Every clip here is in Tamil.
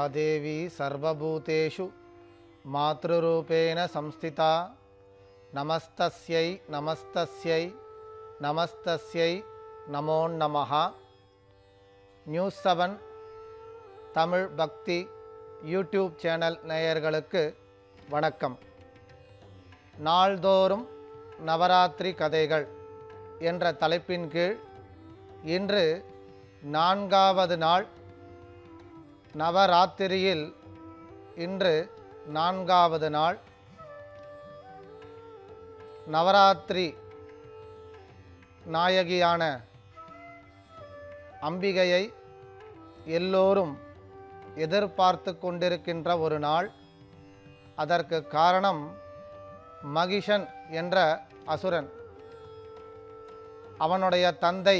தேவி சர்வபூதேஷு மாத்ருரூபேண சம்ஸ்திதா நமஸ்தஸ்யை நமஸ்தஸ்யை நமஸ்தஸ்யை நமோ நமஹா நியூஸ் செவன் தமிழ் பக்தி யூடியூப் சேனல் நேயர்களுக்கு வணக்கம் நாள்தோறும் நவராத்திரி கதைகள் என்ற தலைப்பின் கீழ் இன்று நான்காவது நாள் நவராத்திரியில் இன்று நான்காவது நாள் நவராத்திரி நாயகியான அம்பிகையை எல்லோரும் எதிர்பார்த்து கொண்டிருக்கின்ற ஒரு நாள் அதற்கு காரணம் மகிஷன் என்ற அசுரன் அவனுடைய தந்தை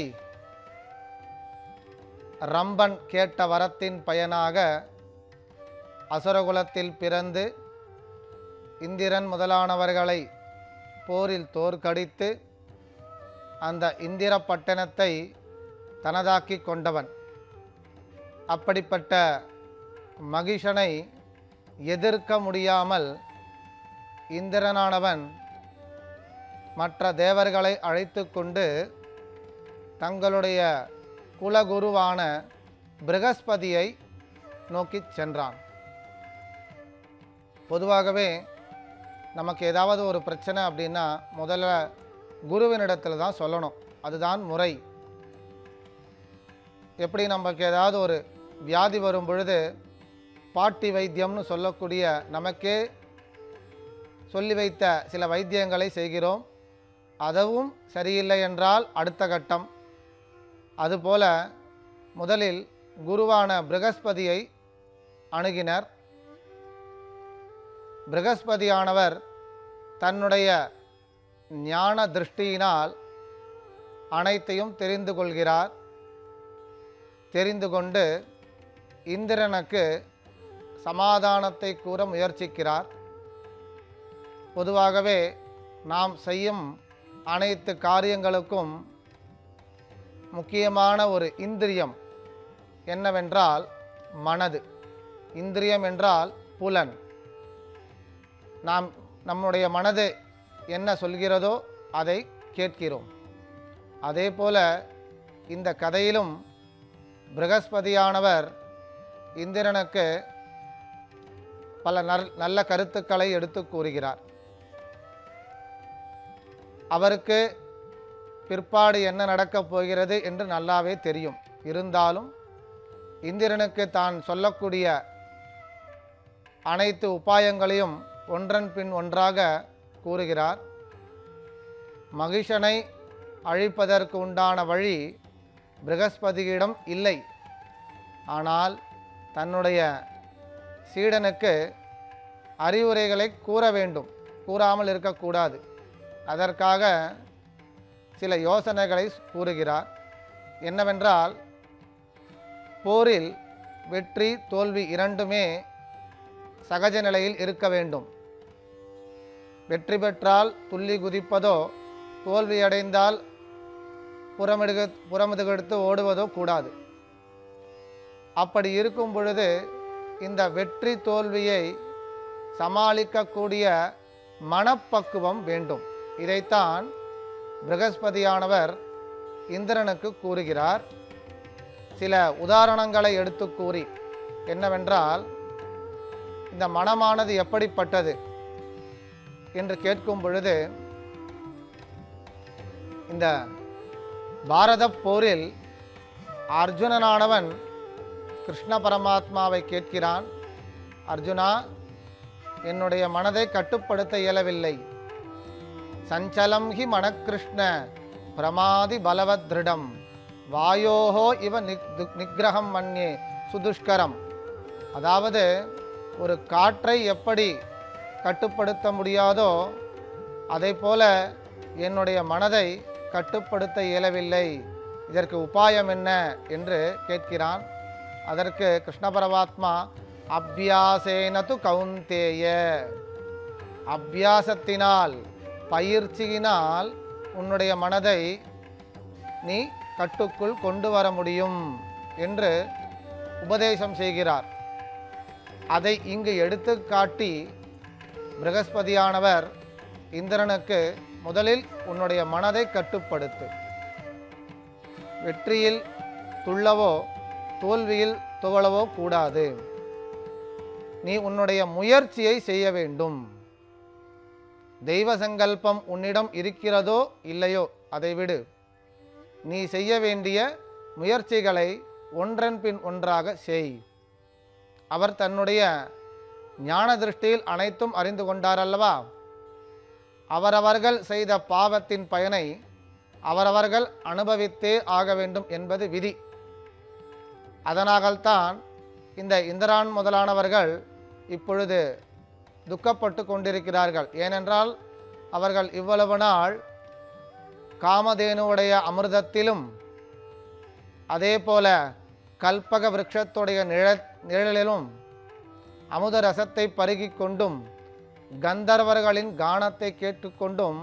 ரம்பன் கேட்ட வரத்தின் பயனாக அசுரகுலத்தில் பிறந்து இந்திரன் முதலானவர்களை போரில் தோற்கடித்து அந்த இந்திர பட்டணத்தை தனதாக்கி கொண்டவன் அப்படிப்பட்ட மகிஷனை எதிர்க்க முடியாமல் இந்திரனானவன் மற்ற தேவர்களை அழைத்து கொண்டு தங்களுடைய குலகுருவான பிரகஸ்பதியை நோக்கி சென்றான் பொதுவாகவே நமக்கு ஏதாவது ஒரு பிரச்சனை அப்படின்னா முதல்ல குருவினிடத்தில் தான் சொல்லணும் அதுதான் முறை எப்படி நமக்கு ஏதாவது ஒரு வியாதி வரும் பொழுது பாட்டி வைத்தியம்னு சொல்லக்கூடிய நமக்கே சொல்லி வைத்த சில வைத்தியங்களை செய்கிறோம் அதுவும் சரியில்லை என்றால் அடுத்த கட்டம் அதுபோல முதலில் குருவான பிரகஸ்பதியை அணுகினர் பிரகஸ்பதியானவர் தன்னுடைய ஞான திருஷ்டியினால் அனைத்தையும் தெரிந்து கொள்கிறார் தெரிந்து கொண்டு இந்திரனுக்கு சமாதானத்தை கூற முயற்சிக்கிறார் பொதுவாகவே நாம் செய்யும் அனைத்து காரியங்களுக்கும் முக்கியமான ஒரு இந்திரியம் என்னவென்றால் மனது இந்திரியம் என்றால் புலன் நாம் நம்முடைய மனது என்ன சொல்கிறதோ அதை கேட்கிறோம் அதே போல இந்த கதையிலும் பிரகஸ்பதியானவர் இந்திரனுக்கு பல நல் நல்ல கருத்துக்களை எடுத்து கூறுகிறார் அவருக்கு பிற்பாடு என்ன நடக்கப் போகிறது என்று நல்லாவே தெரியும் இருந்தாலும் இந்திரனுக்கு தான் சொல்லக்கூடிய அனைத்து உபாயங்களையும் ஒன்றன் பின் ஒன்றாக கூறுகிறார் மகிஷனை அழிப்பதற்கு உண்டான வழி பிரகஸ்பதியிடம் இல்லை ஆனால் தன்னுடைய சீடனுக்கு அறிவுரைகளை கூற வேண்டும் கூறாமல் இருக்கக்கூடாது அதற்காக சில யோசனைகளை கூறுகிறார் என்னவென்றால் போரில் வெற்றி தோல்வி இரண்டுமே சகஜ நிலையில் இருக்க வேண்டும் வெற்றி பெற்றால் துள்ளி குதிப்பதோ தோல்வியடைந்தால் புறமிடுக புறமுதுகெடுத்து ஓடுவதோ கூடாது அப்படி இருக்கும் பொழுது இந்த வெற்றி தோல்வியை சமாளிக்கக்கூடிய மனப்பக்குவம் வேண்டும் இதைத்தான் பிரகஸ்பதியானவர் இந்திரனுக்கு கூறுகிறார் சில உதாரணங்களை எடுத்து கூறி என்னவென்றால் இந்த மனமானது எப்படிப்பட்டது என்று கேட்கும் பொழுது இந்த பாரத போரில் அர்ஜுனனானவன் கிருஷ்ண பரமாத்மாவை கேட்கிறான் அர்ஜுனா என்னுடைய மனதை கட்டுப்படுத்த இயலவில்லை சஞ்சலம் ஹி மனக்கிருஷ்ண பிரமாதி பலவத் திருடம் வாயோஹோ இவ நிக் நிகிரகம் மன்யே சுதுஷ்கரம் அதாவது ஒரு காற்றை எப்படி கட்டுப்படுத்த முடியாதோ அதை போல என்னுடைய மனதை கட்டுப்படுத்த இயலவில்லை இதற்கு உபாயம் என்ன என்று கேட்கிறான் அதற்கு கிருஷ்ண பரமாத்மா அபியாசேனது கவுந்தேய அபியாசத்தினால் பயிற்சியினால் உன்னுடைய மனதை நீ கட்டுக்குள் கொண்டு வர முடியும் என்று உபதேசம் செய்கிறார் அதை இங்கு எடுத்து காட்டி பிரகஸ்பதியானவர் இந்திரனுக்கு முதலில் உன்னுடைய மனதை கட்டுப்படுத்து வெற்றியில் துள்ளவோ தோல்வியில் துவளவோ கூடாது நீ உன்னுடைய முயற்சியை செய்ய வேண்டும் தெய்வ சங்கல்பம் உன்னிடம் இருக்கிறதோ இல்லையோ அதை விடு நீ செய்ய வேண்டிய முயற்சிகளை ஒன்றன் பின் ஒன்றாக செய் அவர் தன்னுடைய ஞான திருஷ்டியில் அனைத்தும் அறிந்து கொண்டார் அல்லவா அவரவர்கள் செய்த பாவத்தின் பயனை அவரவர்கள் அனுபவித்தே ஆக வேண்டும் என்பது விதி அதனால்தான் இந்த இந்திரான் முதலானவர்கள் இப்பொழுது துக்கப்பட்டு கொண்டிருக்கிறார்கள் ஏனென்றால் அவர்கள் இவ்வளவு நாள் காமதேனுவுடைய அமிர்தத்திலும் அதே போல கல்பக விருட்சத்துடைய நிழ நிழலிலும் அமுத ரசத்தை பருகிக் கொண்டும் கந்தர்வர்களின் கானத்தை கேட்டுக்கொண்டும்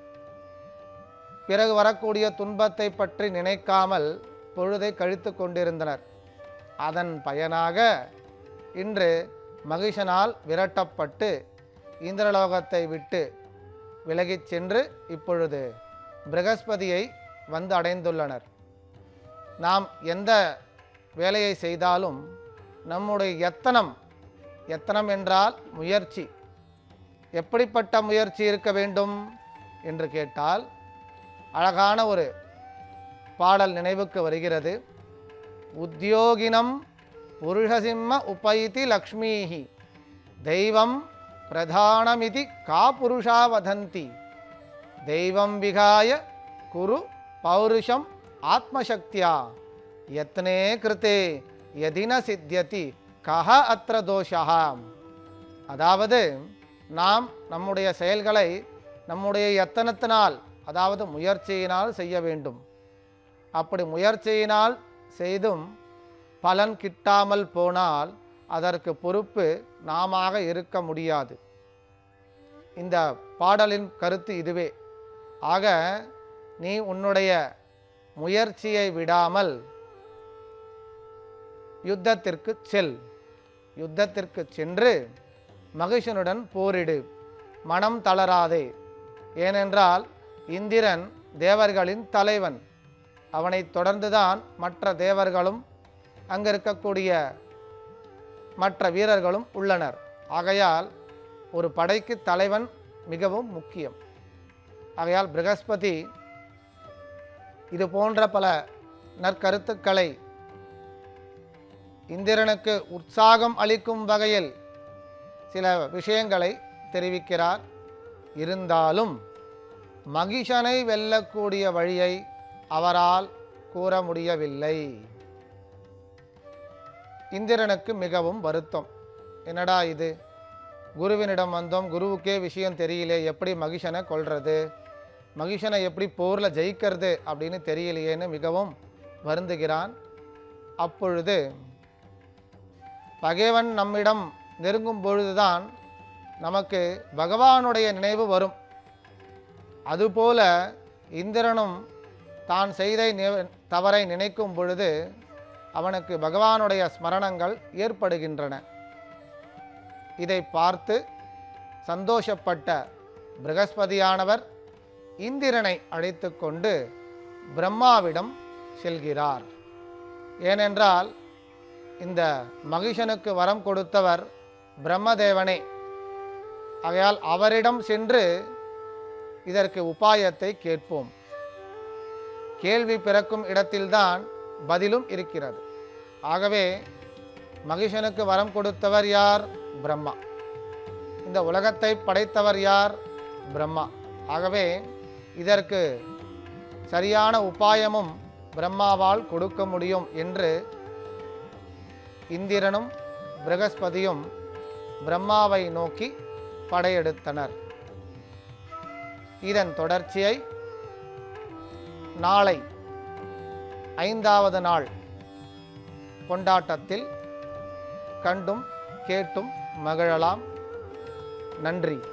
பிறகு வரக்கூடிய துன்பத்தை பற்றி நினைக்காமல் பொழுதை கழித்து கொண்டிருந்தனர் அதன் பயனாக இன்று மகிஷனால் விரட்டப்பட்டு இந்திரலோகத்தை விட்டு விலகிச் சென்று இப்பொழுது பிரகஸ்பதியை வந்து அடைந்துள்ளனர் நாம் எந்த வேலையை செய்தாலும் நம்முடைய எத்தனம் எத்தனம் என்றால் முயற்சி எப்படிப்பட்ட முயற்சி இருக்க வேண்டும் என்று கேட்டால் அழகான ஒரு பாடல் நினைவுக்கு வருகிறது உத்தியோகினம் புருஷசிம்ம உபைதி லக்ஷ்மீஹி தெய்வம் பிரதானமிதி கா புருஷா வதந்தி தெய்வம் விகாய குரு பௌருஷம் ஆத்மசக்தியா யத்னே கிருத்தே யதின சித்தியதி கஹ அத்திர தோஷா அதாவது நாம் நம்முடைய செயல்களை நம்முடைய எத்தனத்தினால் அதாவது முயற்சியினால் செய்ய வேண்டும் அப்படி முயற்சியினால் செய்தும் பலன் கிட்டாமல் போனால் அதற்கு பொறுப்பு நாமாக இருக்க முடியாது இந்த பாடலின் கருத்து இதுவே ஆக நீ உன்னுடைய முயற்சியை விடாமல் யுத்தத்திற்கு செல் யுத்தத்திற்கு சென்று மகிஷனுடன் போரிடு மனம் தளராதே ஏனென்றால் இந்திரன் தேவர்களின் தலைவன் அவனைத் தொடர்ந்துதான் மற்ற தேவர்களும் அங்க இருக்கக்கூடிய மற்ற வீரர்களும் உள்ளனர் ஆகையால் ஒரு படைக்கு தலைவன் மிகவும் முக்கியம் ஆகையால் பிரகஸ்பதி இது போன்ற பல நற்கருத்துக்களை இந்திரனுக்கு உற்சாகம் அளிக்கும் வகையில் சில விஷயங்களை தெரிவிக்கிறார் இருந்தாலும் மகிஷனை வெல்லக்கூடிய வழியை அவரால் கூற முடியவில்லை இந்திரனுக்கு மிகவும் வருத்தம் என்னடா இது குருவினிடம் வந்தோம் குருவுக்கே விஷயம் தெரியல எப்படி மகிஷனை கொல்றது மகிஷனை எப்படி போரில் ஜெயிக்கிறது அப்படின்னு தெரியலையேன்னு மிகவும் வருந்துகிறான் அப்பொழுது பகைவன் நம்மிடம் நெருங்கும் பொழுதுதான் நமக்கு பகவானுடைய நினைவு வரும் அதுபோல இந்திரனும் தான் செய்த நி- தவறை நினைக்கும் பொழுது அவனுக்கு பகவானுடைய ஸ்மரணங்கள் ஏற்படுகின்றன இதை பார்த்து சந்தோஷப்பட்ட பிரகஸ்பதியானவர் இந்திரனை அழைத்து கொண்டு பிரம்மாவிடம் செல்கிறார் ஏனென்றால் இந்த மகிஷனுக்கு வரம் கொடுத்தவர் பிரம்மதேவனே ஆகையால் அவரிடம் சென்று இதற்கு உபாயத்தை கேட்போம் கேள்வி பிறக்கும் இடத்தில்தான் பதிலும் இருக்கிறது ஆகவே மகிஷனுக்கு வரம் கொடுத்தவர் யார் பிரம்மா இந்த உலகத்தை படைத்தவர் யார் பிரம்மா ஆகவே இதற்கு சரியான உபாயமும் பிரம்மாவால் கொடுக்க முடியும் என்று இந்திரனும் பிரகஸ்பதியும் பிரம்மாவை நோக்கி படையெடுத்தனர் இதன் தொடர்ச்சியை நாளை ஐந்தாவது நாள் கொண்டாட்டத்தில் கண்டும் கேட்டும் மகிழலாம் நன்றி